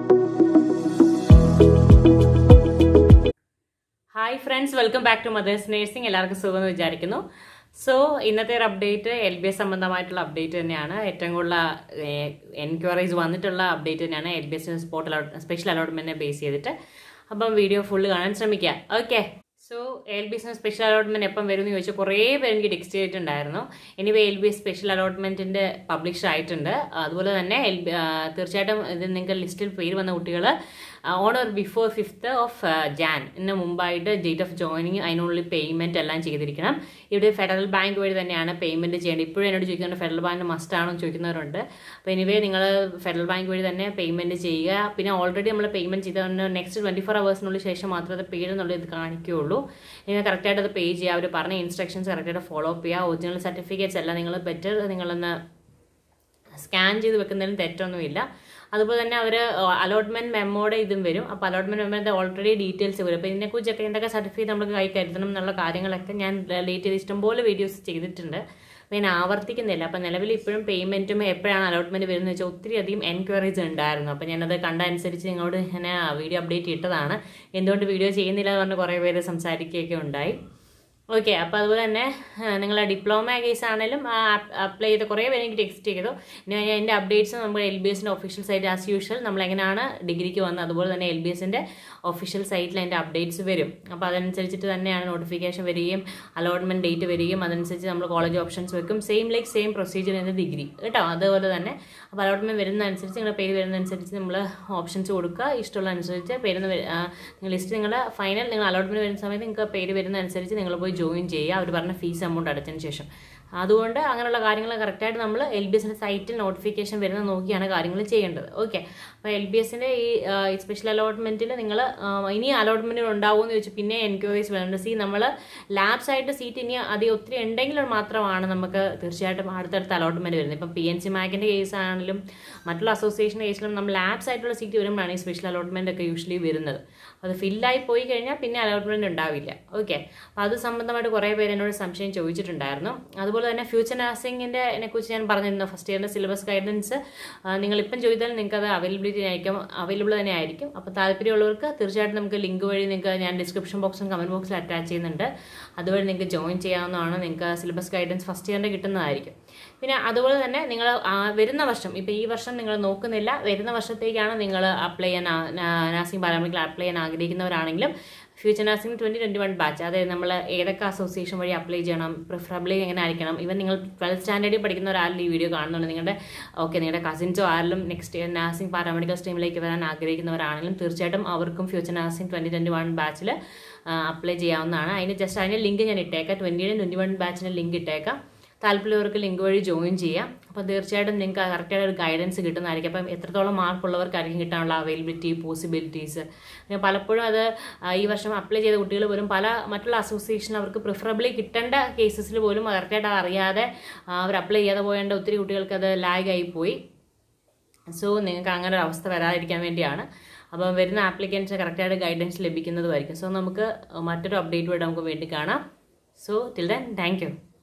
hi friends welcome back to mother's nursing എല്ലാവർക്കും സുഖമെന്ന് വിചാരിക്കുന്നു സോ ഇന്നത്തെ ഒരു അപ്ഡേറ്റ് എൽ ബി എസ് സംബന്ധമായിട്ടുള്ള അപ്ഡേറ്റ് തന്നെയാണ് ഏറ്റവും കൂടുതൽ എൻക്വയറീസ് വന്നിട്ടുള്ള അപ്ഡേറ്റ് തന്നെയാണ് L B S spot allot special അലോട്ട്മെന്റിനെ ബേസ് ചെയ്തിട്ട് അപ്പം വീഡിയോ ഫുള്ള് കാണാൻ ശ്രമിക്കുക ഓക്കെ സോ എൽ ബി എസിന് സ്പെഷ്യൽ അലോട്ട്മെന്റ് എപ്പം വരും എന്ന് ചോദിച്ചാൽ കുറേ പേര് എനിക്ക് ടെക്സ്റ്റ് ചെയ്തിട്ടുണ്ടായിരുന്നു anyway L B S special അലോട്ട്മെന്റിന്റെ പബ്ലിഷ് ആയിട്ടുണ്ട് അതുപോലെ തന്നെ എൽ ബി തീർച്ചയായിട്ടും ഇത് നിങ്ങൾക്ക് ലിസ്റ്റിൽ പേര് വന്ന കുട്ടികൾ on or before fifth of Jan ഇന്ന് മുമ്പായിട്ട് ഡേറ്റ് ഓഫ് ജോയിനിങ് അതിനുള്ളിൽ പേയ്മെന്റ് എല്ലാം ചെയ്തിരിക്കണം ഇവിടെ ഫെഡറൽ ബാങ്ക് വഴി തന്നെയാണ് പേയ്മെന്റ് ചെയ്യേണ്ടത് ഇപ്പോഴും എന്നോട് ചോദിക്കുന്നുണ്ട് ഫെഡറൽ ബാങ്ക് മസ്റ്റ് ആണോ എന്ന് ചോദിക്കുന്നവരുണ്ട് അപ്പോൾ എനിവേ നിങ്ങൾ ഫെഡറൽ ബാങ്ക് വഴി തന്നെ പേയ്മെന്റ് ചെയ്യുക പിന്നെ ഓൾറെഡി നമ്മൾ പേയ്മെന്റ് ചെയ്ത നെക്സ്റ്റ് ട്വന്റി ഫോർ അവേഴ്സിനുള്ളിൽ ശേഷം മാത്രമേ അത് പേര് എന്നുള്ളത് ഇത് കാണിക്കുകയുള്ളൂ നിങ്ങൾ കറക്റ്റായിട്ട് അത് പേ ചെയ്യുക അവർ പറഞ്ഞ ഇൻസ്ട്രക്ഷൻസ് കറക്റ്റായിട്ട് ഫോളോ അപ്പ് ചെയ്യുക ഒറിജിനൽ സർട്ടിഫിക്കറ്റ്സ് എല്ലാം നിങ്ങൾ ബെറ്റർ നിങ്ങളൊന്ന് സ്കാൻ ചെയ്ത് വെക്കുന്നതിലും തെറ്റൊന്നുമില്ല അതുപോലെ തന്നെ അവർ അലോട്ട്മെന്റ് മെമ്മോടെ ഇതും വരും അപ്പോൾ അലോട്ട്മെന്റ് മെമ്മോയുടെ ഓൾറെഡി ഡീറ്റെയിൽസ് വരും അപ്പോൾ ഇതിനെക്കുറിച്ചൊക്കെ എന്തൊക്കെ സർട്ടിഫിക്കറ്റ് നമുക്ക് കൈ കരുതണം എന്നുള്ള കാര്യങ്ങളൊക്കെ ഞാൻ ലേറ്റ് ചെയ്ത് ഇഷ്ടംപോലെ വീഡിയോസ് ചെയ്തിട്ടുണ്ട് അപ്പോൾ ഞാൻ ആവർത്തിക്കുന്നില്ല അപ്പോൾ നിലവിൽ ഇപ്പോഴും പേയ്മെൻറ്റും എപ്പോഴാണ് അലോട്ട്മെന്റ് വരുന്നത് വെച്ചാൽ ഒത്തിരി അധികം എൻക്വയറീസ് ഉണ്ടായിരുന്നു അപ്പോൾ ഞാനത് കണ്ട അനുസരിച്ച് നിങ്ങളോട് ഞാൻ വീഡിയോ അപ്ഡേറ്റ് ഇട്ടതാണ് എന്തുകൊണ്ട് വീഡിയോ ചെയ്യുന്നില്ല എന്ന് പറഞ്ഞ് കുറേ പേര് സംസാരിക്കുകയൊക്കെ ഉണ്ടായി ഓക്കെ അപ്പോൾ അതുപോലെ തന്നെ നിങ്ങൾ ഡിപ്ലോമ കേസ് ആണെങ്കിലും അപ്ലൈ ചെയ്ത് കുറേ പേര് എനിക്ക് ടെക്സ്റ്റ് ചെയ്തു ഇനി അതിൻ്റെ അപ്ഡേറ്റ്സ് നമ്മുടെ എൽ ബി എസിൻ്റെ ഒഫീഷ്യൽ സൈറ്റ് ആസ് യൂഷ്വൽ നമ്മൾ എങ്ങനെയാണ് ഡിഗ്രിക്ക് വന്നത് അതുപോലെ തന്നെ എൽ ബി എസിൻ്റെ ഒഫീഷ്യൽ സൈറ്റിൽ അതിൻ്റെ അപ്ഡേറ്റ്സ് വരും അപ്പോൾ അതനുസരിച്ചിട്ട് തന്നെയാണ് നോട്ടിഫിക്കേഷൻ വരികയും അലോട്ട്മെൻറ്റ് ഡേറ്റ് വരികയും അതനുസരിച്ച് നമ്മൾ കോളേജ് ഓപ്ഷൻസ് വെക്കും same like same procedure in degree കേട്ടോ അതുപോലെ തന്നെ അപ്പോൾ അലോട്ട്മെൻറ്റ് വരുന്നതനുസരിച്ച് നിങ്ങളുടെ പേര് വരുന്നതനുസരിച്ച് നമ്മൾ ഓപ്ഷൻസ് കൊടുക്കുക ഇഷ്ടമുള്ള അനുസരിച്ച് പേരുന്ന നിങ്ങൾ ലിസ്റ്റ് നിങ്ങളുടെ ഫൈനൽ നിങ്ങൾ അലോട്ട്മെൻറ്റ് വരുന്ന സമയത്ത് നിങ്ങൾക്ക് പേര് വരുന്നതനുസരിച്ച് നിങ്ങൾ പോയി ജോയിൻ ചെയ്യുക അവർ പറഞ്ഞ ഫീസ് എമൗണ്ട് അടച്ചതിന് ശേഷം അതുകൊണ്ട് അങ്ങനെയുള്ള കാര്യങ്ങൾ കറക്റ്റായിട്ട് നമ്മൾ എൽ ബി എസിൻ്റെ സൈറ്റിൽ നോട്ടിഫിക്കേഷൻ വരുന്നത് നോക്കിയാണ് കാര്യങ്ങൾ ചെയ്യേണ്ടത് ഓക്കെ അപ്പോൾ എൽ ബി എസിൻ്റെ ഈ സ്പെഷ്യൽ അലോട്ട്മെൻറ്റിൽ നിങ്ങൾ ഇനി അലോട്ട്മെൻറ്റുകൾ ഉണ്ടാവുമെന്ന് ചോദിച്ചു പിന്നെ എൻക്വയറീസ് വരുന്നുണ്ട് സി നമ്മൾ ലാബ്സ് ആയിട്ട് സീറ്റ് ഇനി അധികം ഒത്തിരി ഉണ്ടെങ്കിൽ മാത്രമാണ് നമുക്ക് തീർച്ചയായിട്ടും അടുത്തടുത്ത അലോട്ട്മെൻറ്റ് വരുന്നത് ഇപ്പം പി എൻ സി മാക്കിൻ്റെ കേസ് ആണെങ്കിലും മറ്റുള്ള അസോസിയേഷൻ്റെ കേസിലും നമ്മൾ ലാബ്സ് ആയിട്ടുള്ള സീറ്റ് വരുമ്പോഴാണ് ഈ സ്പെഷ്യൽ അലോട്ട്മെൻ്റ് ഒക്കെ യൂഷ്വലി വരുന്നത് അത് ഫില്ലായി പോയി കഴിഞ്ഞാൽ പിന്നെ അലോട്ട്മെൻറ്റ് ഉണ്ടാവില്ല ഓക്കെ അപ്പോൾ അത് സംബന്ധമായിട്ട് കുറേ പേര് എന്നോട് സംശയം ചോദിച്ചിട്ടുണ്ടായിരുന്നു അതുപോലെ തന്നെ ഫ്യൂച്ചർ നഴ്സിംഗിൻ്റെ കുറിച്ച് ഞാൻ പറഞ്ഞിരുന്നു ഫസ്റ്റ് ഇയറിൻ്റെ സിലബസ് ഗൈഡൻസ് നിങ്ങളിപ്പം ചോദിച്ചാൽ നിങ്ങൾക്ക് അത് അവൈലബിലിറ്റി ആയിരിക്കും അവൈലബിൾ തന്നെ ആയിരിക്കും അപ്പോൾ താല്പര്യമുള്ളവർക്ക് തീർച്ചയായിട്ടും നമുക്ക് ലിങ്ക് വഴി നിങ്ങൾക്ക് ഞാൻ ഡിസ്ക്രിപ്ഷൻ ബോക്സും കമൻറ്റ് ബോക്സിൽ അറ്റാച്ച് ചെയ്യുന്നുണ്ട് അതുവഴി നിങ്ങൾക്ക് ജോയിൻ ചെയ്യാവുന്നതാണ് നിങ്ങൾക്ക് സിലബസ് ഗൈഡൻസ് ഫസ്റ്റ് ഇയറിൻ്റെ കിട്ടുന്നതായിരിക്കും പിന്നെ അതുപോലെ തന്നെ നിങ്ങൾ വരുന്ന വർഷം ഇപ്പോൾ ഈ വർഷം നിങ്ങൾ നോക്കുന്നില്ല വരുന്ന വർഷത്തേക്കാണ് നിങ്ങൾ അപ്ലൈ ചെയ്യാൻ നഴ്സിംഗ് പാരാമെഡിക്കൽ അപ്ലൈ ചെയ്യാൻ ആഗ്രഹിക്കുന്നവരാണെങ്കിലും future nursing twenty twenty one batch അതായത് നമ്മൾ ഏതൊക്കെ അസോസിയേഷൻ വഴി അപ്ലൈ ചെയ്യണം പ്രിഫറബിളി എങ്ങനെ ആയിരിക്കണം ഇവൻ നിങ്ങൾ ട്വൽത്ത് സ്റ്റാൻഡേർഡിൽ പഠിക്കുന്ന ഒരാളുടെ ഈ വീഡിയോ കാണുന്നുണ്ട് നിങ്ങളുടെ ഓക്കെ നിങ്ങളുടെ കസിൻസോ ആരെങ്കിലും നെക്സ്റ്റ് ഇയർ നഴ്സിംഗ് പാരാമെഡിക്കൽ സ്ട്രീമിലേക്ക് വരാൻ ആഗ്രഹിക്കുന്നവരാണെങ്കിലും തീർച്ചയായിട്ടും അവർക്കും future nursing twenty twenty one ബാച്ചിൽ അപ്ലൈ ചെയ്യാവുന്നതാണ് അതിന് ജസ്റ്റ് അതിൻ്റെ ലിങ്ക് ഞാൻ ഇട്ടേക്കാം ട്വൻറ്റിയുടെ ട്വൻറ്റി വൺ ബാച്ചിൻ്റെ ലിങ്ക് ഇട്ടേക്കാം താല്പര്യമുള്ളവർക്ക് ലിങ്ക് വഴി ജോയിൻ ചെയ്യാം അപ്പോൾ തീർച്ചയായിട്ടും നിങ്ങൾക്ക് കറക്റ്റായിട്ട് ഒരു ഗൈഡൻസ് കിട്ടുന്നതായിരിക്കും അപ്പം എത്രത്തോളം മാർക്കുള്ളവർക്കായിരിക്കും കിട്ടാനുള്ള അവൈലബിലിറ്റി പോസിബിലിറ്റീസ് പിന്നെ പലപ്പോഴും അത് ഈ വർഷം അപ്ലൈ ചെയ്ത കുട്ടികൾ പോലും പല മറ്റുള്ള അസോസിയേഷൻ അവർക്ക് പ്രിഫറബിളി കിട്ടേണ്ട കേസസിൽ പോലും കറക്റ്റായിട്ട് അറിയാതെ അവർ അപ്ലൈ ചെയ്യാതെ പോയേണ്ട ഒത്തിരി കുട്ടികൾക്ക് അത് ലാഗായി പോയി സോ നിങ്ങൾക്ക് അങ്ങനെ ഒരു അവസ്ഥ വരാതിരിക്കാൻ വേണ്ടിയാണ് അപ്പോൾ വരുന്ന ആപ്ലിക്കൻസ് കറക്റ്റായിട്ട് ഗൈഡൻസ് ലഭിക്കുന്നതുമായിരിക്കും സോ നമുക്ക് മറ്റൊരു അപ്ഡേറ്റ് വേണ്ടി നമുക്ക് വേണ്ടി കാണാം so till then thank U